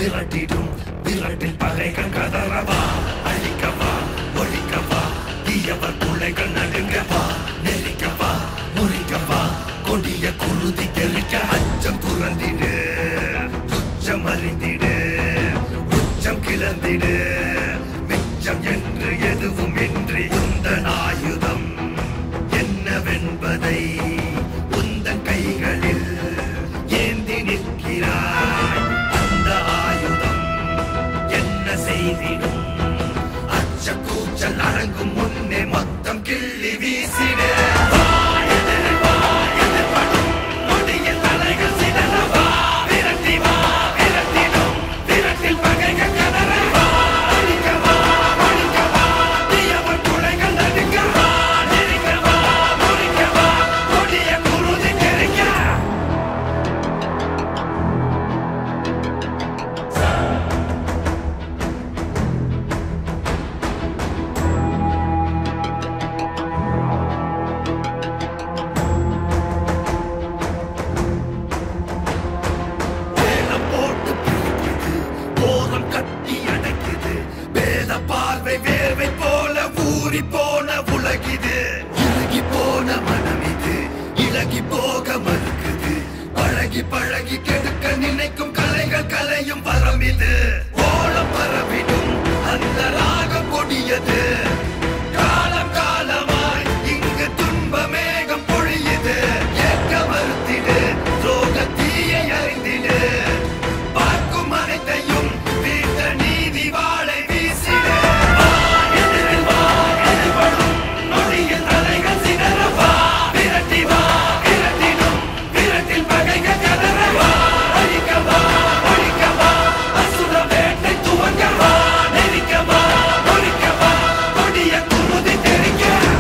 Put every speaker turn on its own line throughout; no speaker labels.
விரட்டிடும் விரட்டில் பகைகள் கதறவா அழிக்கவா ஒழிக்கவா தீயவர் பிள்ளைகள் நடுங்கவா நெருக்கவா முறிக்கவா கொடிய குருதி தெளிக்க அச்சம் துறந்திடு துச்சம் அறிந்திடு உச்சம் கிளந்திடு மிச்சம் என்று எதுவும் இன்றி உந்தன் ஆயுதம் என்னவென்பதை உந்தன் கைகளில் ஏந்தி நிற்கிறாய் அந்த ஆயுதம் என்ன செய்திடும் அச்ச கூச்சல் அடங்கும் முன்னே மொத்தம் கிள்ளி வீசிடு வா, எதிர் வா, எதிர்படும் நொடியில் தலைகள் சிதற வா, விரட்டி வா, விரட்டிடும் விரட்டில் பகைகள் கதற வா, அழிக்க வா, ஒழிக்க வா, தீயவன் துளைகள் நடுங்க வா, நெருங்க வா, முறிக்க வா, கொடிய குருதி தெறிக்க வேலம் போட்டு பிரிக்குது போரம் கட்டி அடைக்குது வேத பார்வை வேர்வை போல ஊறி போன உலகிது இறுகி போன மனம் இது இலகி போக மறுக்குது பழகி பழகி கெடுக்க நினைக்கும் கலைகள் கலையும் வரம் இது ஓலம் பரவிடும் அந்த ராகம் கொடியது காலம் காலமாய் இங்கு துன்ப மேகம் பொழியுது ஏற்க மறுத்திடு துரோக தீயை அறிந்திடு பார்க்கும் அனைத்தையும் வீட்ட நீதி வாழை வீசிடு வா, எதிரில் வா, எதிர்படும் நொடியில் தலைகள் சிதற வா, விரட்டி வா, விரட்டிடும் விரட்டில் பகைகள் கதற வா, அழிக்க வா, ஒழிக்க வா, அசுர வேட்டை துவங்க வா, நெருக்க வா, ஒழிக்க வா, கொடிய குருதி தெறிக்க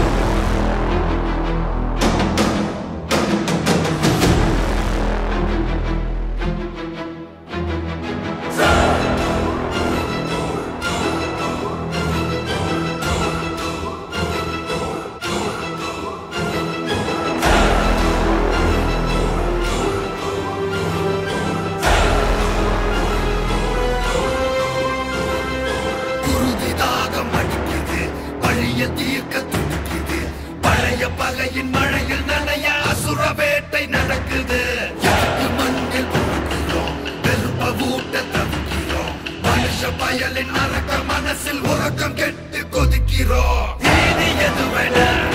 குருதி தாகம் அடிக்குது பழைய தீர்க்க துடிக்குது பழைய பகையின் மழையில் நனைய அசுர வேட்டை நடக்குது எதுக்கு மண்ணில் உருக்குறோம் வெறுப்ப ஊட்ட தவிக்கிறோம் மனுஷ பயலின் நரக்க மனசில் உறக்கம் கெட்டு கொதிக்கிறோம் நீதி எதுவென